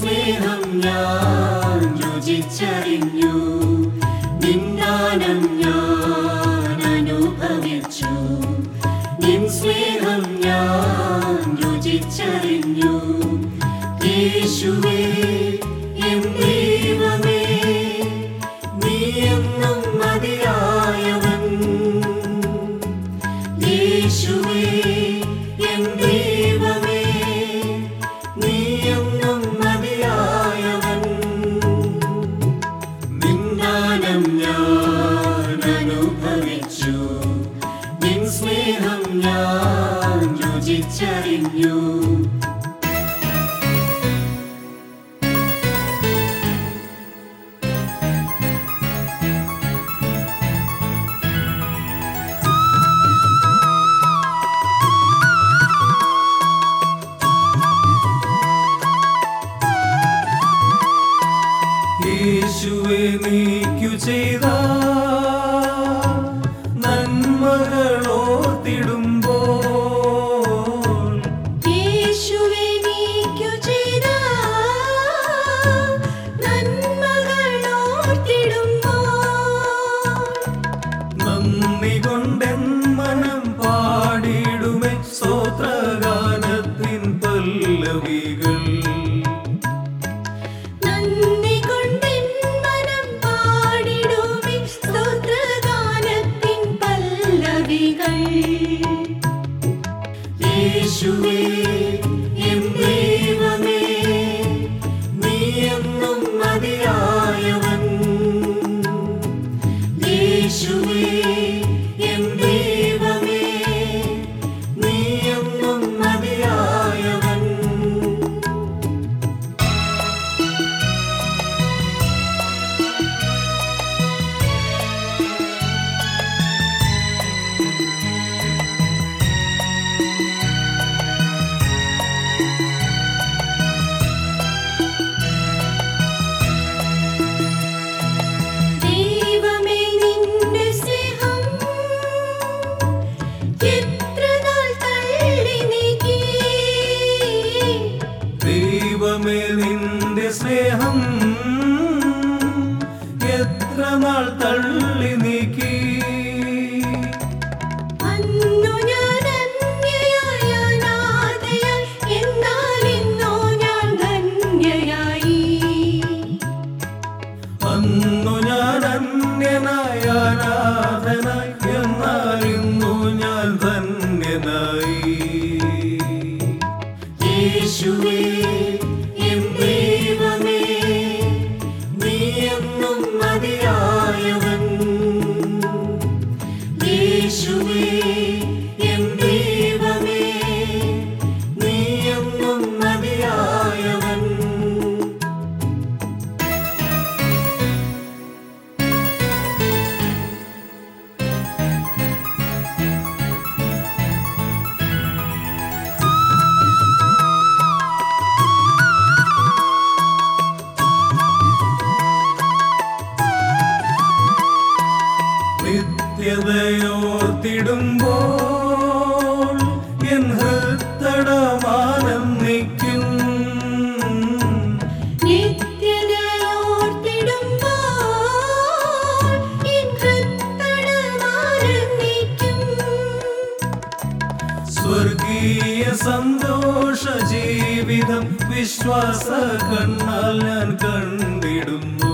സ്നേഹം ഞാൻ രുചിച്ചറിഞ്ഞു നിന്നാനം ഞാൻ അനുഭവിച്ചു നിൻ സ്നേഹം ഞാൻ രുചിച്ചറിഞ്ഞു യേശുവേ എൻ ദൈവമേ നീ എന്നും മതിയായവൻ യേശുവേ എൻ ദൈവമേ നീ എന്നും മതിയായവൻ നിന്നാനം ഞാൻ അനുഭവിച്ചു നിൻ സ്നേഹം ഞാൻ രുചിച്ചറിഞ്ഞു യേശുവെ നീക്കു ചെയ്ത നന്മകളോർത്തിടുമ്പോൾ യേശുവേ നീക്കു ചെയ്ത നന്മകളോർത്തിടുമ്പോൾ നന്ദി കൊണ്ടെൻ മനം പാടിടുമേ സ്തോത്രഗാനത്തിൻ പല്ലവികൾ നന്ദി കൊണ്ടെൻ മനം പാടിടുമേ സ്തോത്രഗാനത്തിൻ പല്ലവികൾ യേശുവേ എൻ ദൈവമേ നീ എന്നും മതിയായവൻ യേശുവേ എൻ ദൈവമേ നീ എന്നും മതിയായവൻ ദൈവമേ നിന്റെ സ്നേഹം എത്ര നാൾ തള്ളി നീക്കി ദൈവമേ നിന്റെ സ്നേഹം എത്ര നാൾ തള്ളി നീക്കി അന്നു ഞാൻ അന്യയായ അനാഥയായി എന്നാൽ ഇന്നോ ഞാൻ ധന്യയായി അന്നു ഞാൻ അന്യനായ അനാഥനായി എന്നാൽ ഇന്നു ഞാൻ ധന്യനായി യേശുവേ എൻ ദൈവമേ നീ എന്നും മതിയായവൻ യേശുവേ എൻ ദൈവമേ നീ എന്നും മതിയായവൻ നിത്യതയോർത്തിടുമ്പോൾ എൻ ഹൃത്തടമാനം നിൽക്കും നിത്യതയോർത്തിടുമ്പോൾ എൻ ഹൃത്തടമാനം നീക്കും. സ്വർഗീയ സന്തോഷ ജീവിതം വിശ്വാസ കണ്ണാൽ ഞാൻ കണ്ടിടുന്നു